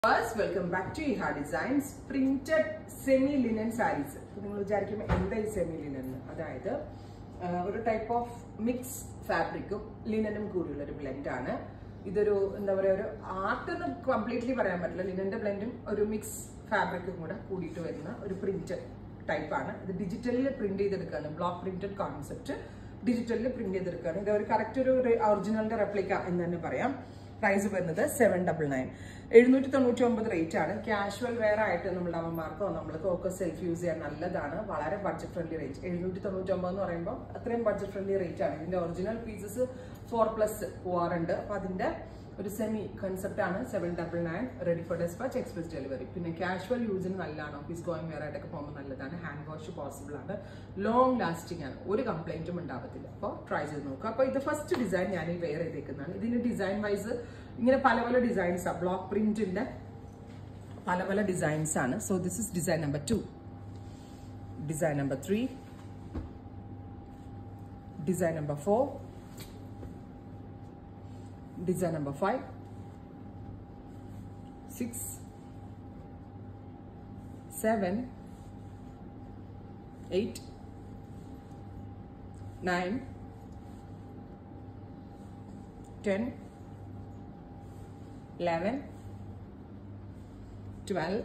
first welcome back to Iha designs printed semi linen saris നിങ്ങൾ വിചാരിക്കുമ്പോൾ എന്താ ഈ സെമി ലിനൻ അതായത് ആ, ഒരു ടൈപ്പ് ഓഫ് മിക്സ് ഫാബ്രിക്കും ലിനനും കൂടിയുള്ള ഒരു ബ്ലെൻഡ് ആണ് ഇതൊരു എന്താ പറയുക ഒരു ആർട്ട് എന്ന് കംപ്ലീറ്റ്ലി പറയാൻ പറ്റില്ല ലിനന്റെ ബ്ലെൻഡും ഒരു മിക്സ് ഫാബ്രിക്കും കൂടെ കൂടിയിട്ട് വരുന്ന ഒരു പ്രിന്റഡ് ടൈപ്പാണ് ഇത് ഡിജിറ്റലിൽ പ്രിന്റ് ചെയ്തെടുക്കുകയാണ് ബ്ലോക്ക് പ്രിന്റഡ് കോൺസെപ്റ്റ് ഡിജിറ്റലിൽ പ്രിന്റ് ചെയ്തെടുക്കുകയാണ് ഇത് ഒരു കറക്റ്റ് ഒരു ഒറിജിനലിന്റെ റെപ്ലിക്ക എന്ന് തന്നെ പറയാം പ്രൈസ് വരുന്നത് സെവൻ ഡബിൾ നയൻ എഴുന്നൂറ്റി തൊണ്ണൂറ്റി ഒമ്പത് റേറ്റ് ആണ് കാഷ്വൽ വെയർ ആയിട്ട് നമ്മുടെ അമ്മമാർക്കോ നമ്മൾക്ക് ഒക്കെ സെൽഫ് യൂസ് ചെയ്യാൻ നല്ലതാണ് വളരെ ബഡ്ജറ്റ് ഫ്രണ്ട്ലി റേറ്റ് എഴുന്നൂറ്റി തൊണ്ണൂറ്റി ഒമ്പത് എന്ന് പറയുമ്പോൾ അത്രയും ബഡ്ജറ്റ് ഫ്രണ്ട്ലി റേറ്റ് ആണ് ഇതിന്റെ ഒറിജിനൽ പീസസ് ഫോർ പ്ലസ് പോവാറുണ്ട് അപ്പൊ അതിന്റെ ഒരു സെമി കൺസെപ്റ്റ് ആണ് seven double nine ready for dispatch express delivery പിന്നെ കാഷ്വൽ യൂസിന് നല്ലതാണ് ഓഫീസ് ഗോയിങ് വെയർ ആയിട്ടൊക്കെ പോകുമ്പോൾ നല്ലതാണ് ഹാൻഡ് വാഷ് പോസിബിൾ ആണ് ലോങ് ലാസ്റ്റിംഗ് ആണ് ഒരു കംപ്ലൈന്റും ഉണ്ടാവത്തില്ല അപ്പോൾ ട്രൈ ചെയ്ത് നോക്കുക അപ്പോൾ ഇത് ഫസ്റ്റ് ഡിസൈൻ ഞാൻ ഈ വെയർ ചെയ്തേക്കുന്നതാണ് ഇതിന് ഡിസൈൻ വൈസ് ഇങ്ങനെ പല പല ഡിസൈൻസ് ആണ് ബ്ലോക്ക് പ്രിന്റിന്റെ പല പല ഡിസൈൻസ് ആണ് so this is design number two design number three design number four design number 5 6 7 8 9 10 11 12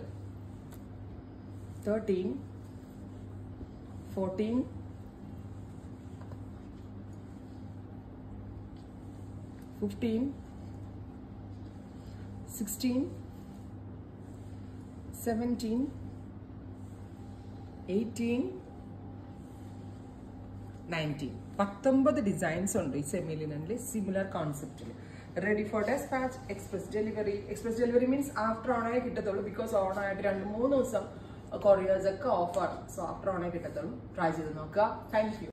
13 14 15 16 17 18 19 പത്തൊമ്പത് ഡിസൈൻസ് ഉണ്ട് ഈ സെമിലിനിൽ സിമിലർ കോൺസെപ്റ്റിൽ ready for dispatch express delivery express delivery means after ഓണേ കിട്ടത്തുള്ളൂ ബിക്കോസ് ഓണായിട്ട് രണ്ട് മൂന്ന് ദിവസം കൊറിയേഴ്സ് ഒക്കെ ഓഫാണ് സോ ആഫ്റ്റർ ഓണേ കിട്ടത്തുള്ളൂ ട്രൈ ചെയ്ത് നോക്കുക താങ്ക് യു